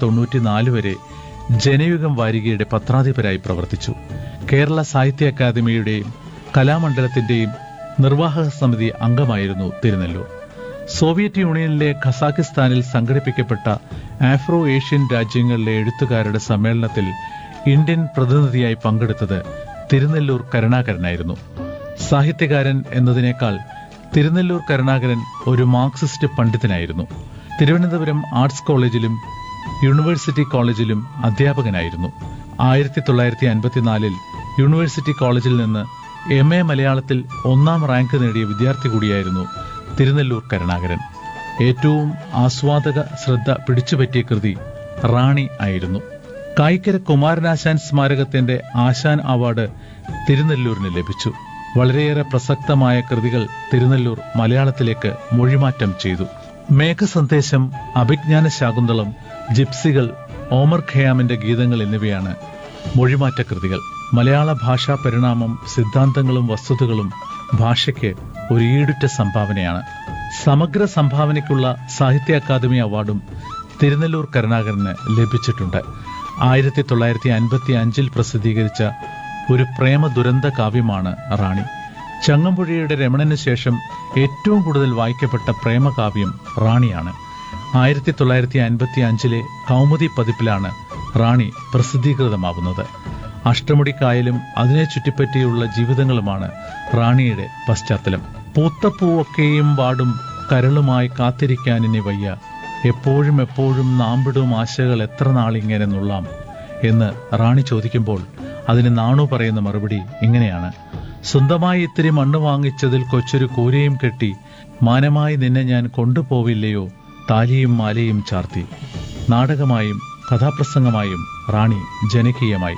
തൊണ്ണൂറ്റിനാല് വരെ ജനയുഗം വാരികയുടെ പത്രാധിപരായി പ്രവർത്തിച്ചു കേരള സാഹിത്യ അക്കാദമിയുടെയും കലാമണ്ഡലത്തിന്റെയും നിർവാഹക സമിതി അംഗമായിരുന്നു തിരുനെല്ലൂർ സോവിയറ്റ് യൂണിയനിലെ ഖസാക്കിസ്ഥാനിൽ സംഘടിപ്പിക്കപ്പെട്ട ആഫ്രോ ഏഷ്യൻ രാജ്യങ്ങളിലെ എഴുത്തുകാരുടെ സമ്മേളനത്തിൽ ഇന്ത്യൻ പ്രതിനിധിയായി പങ്കെടുത്തത് തിരുനെല്ലൂർ കരുണാകരനായിരുന്നു സാഹിത്യകാരൻ എന്നതിനേക്കാൾ തിരുനെല്ലൂർ കരുണാകരൻ ഒരു മാർക്സിസ്റ്റ് പണ്ഡിതനായിരുന്നു തിരുവനന്തപുരം ആർട്സ് കോളേജിലും യൂണിവേഴ്സിറ്റി കോളേജിലും അധ്യാപകനായിരുന്നു ആയിരത്തി തൊള്ളായിരത്തി അൻപത്തിനാലിൽ യൂണിവേഴ്സിറ്റി കോളേജിൽ നിന്ന് എം എ മലയാളത്തിൽ ഒന്നാം റാങ്ക് നേടിയ വിദ്യാർത്ഥി കൂടിയായിരുന്നു തിരുനെല്ലൂർ കരുണാകരൻ ഏറ്റവും ആസ്വാദക ശ്രദ്ധ പിടിച്ചുപറ്റിയ കൃതി റാണി ആയിരുന്നു കായിക്കര കുമാരനാശാൻ സ്മാരകത്തിന്റെ ആശാൻ അവാർഡ് തിരുനെല്ലൂരിന് ലഭിച്ചു വളരെയേറെ പ്രസക്തമായ കൃതികൾ തിരുനെല്ലൂർ മലയാളത്തിലേക്ക് മൊഴിമാറ്റം ചെയ്തു മേഘസന്ദേശം അഭിജ്ഞാന ശാകുന്തളം ജിപ്സികൾ ഓമർ ഖയാമിന്റെ ഗീതങ്ങൾ എന്നിവയാണ് മൊഴിമാറ്റ കൃതികൾ മലയാള ഭാഷാ പരിണാമം സിദ്ധാന്തങ്ങളും വസ്തുതകളും ഭാഷയ്ക്ക് ഒരു ഈടുറ്റ സംഭാവനയാണ് സമഗ്ര സംഭാവനയ്ക്കുള്ള സാഹിത്യ അക്കാദമി അവാർഡും തിരുനെല്ലൂർ കരുണാകരന് ലഭിച്ചിട്ടുണ്ട് ആയിരത്തി തൊള്ളായിരത്തി അൻപത്തി അഞ്ചിൽ പ്രസിദ്ധീകരിച്ച ഒരു പ്രേമ ദുരന്ത കാവ്യമാണ് റാണി ചങ്ങമ്പുഴയുടെ രമണന് ശേഷം ഏറ്റവും കൂടുതൽ വായിക്കപ്പെട്ട പ്രേമകാവ്യം റാണിയാണ് ആയിരത്തി തൊള്ളായിരത്തി അൻപത്തി അഞ്ചിലെ കൗമുദി പതിപ്പിലാണ് റാണി പ്രസിദ്ധീകൃതമാവുന്നത് അഷ്ടമുടിക്കായലും അതിനെ ചുറ്റിപ്പറ്റിയുള്ള ജീവിതങ്ങളുമാണ് റാണിയുടെ പശ്ചാത്തലം പൂത്തപ്പൂവൊക്കെയും വാടും കരളുമായി കാത്തിരിക്കാനിനി വയ്യ എപ്പോഴും എപ്പോഴും നാമ്പിടും ആശകൾ എത്ര നാളിങ്ങനെ നുള്ളാം എന്ന് റാണി ചോദിക്കുമ്പോൾ അതിന് നാണു പറയുന്ന മറുപടി ഇങ്ങനെയാണ് സ്വന്തമായി ഇത്തിരി മണ്ണ് വാങ്ങിച്ചതിൽ കൊച്ചൊരു കൂരയും കെട്ടി മാനമായി നിന്നെ ഞാൻ കൊണ്ടുപോവില്ലയോ താലിയും മാലയും ചാർത്തി നാടകമായും കഥാപ്രസംഗമായും റാണി ജനകീയമായി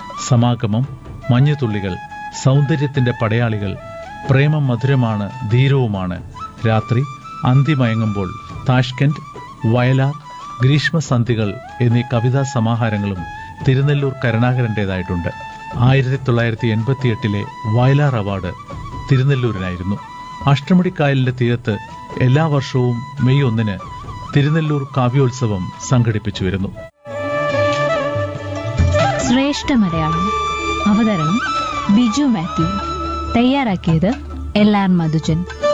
സമാഗമം മഞ്ഞുതുള്ളികൾ സൗന്ദര്യത്തിന്റെ പടയാളികൾ പ്രേമം മധുരമാണ് ധീരവുമാണ് രാത്രി അന്തിമയങ്ങുമ്പോൾ താഷ്കന്റ് വയലാർ ഗ്രീഷ്മസന്ധികൾ എന്നീ കവിതാ സമാഹാരങ്ങളും തിരുനെല്ലൂർ കരുണാകരന്റേതായിട്ടുണ്ട് ആയിരത്തി തൊള്ളായിരത്തി എൺപത്തിയെട്ടിലെ വയലാർ അവാർഡ് തിരുനെല്ലൂരിനായിരുന്നു അഷ്ടമുടിക്കായലിന്റെ തീരത്ത് എല്ലാ വർഷവും മെയ് ഒന്നിന് തിരുനെല്ലൂർ കാവ്യോത്സവം സംഘടിപ്പിച്ചു വരുന്നു ശ്രേഷ്ഠ മലയാളം അവതരണം ബിജു മാത്യു തയ്യാറാക്കിയത് എൽ ആർ മധുജൻ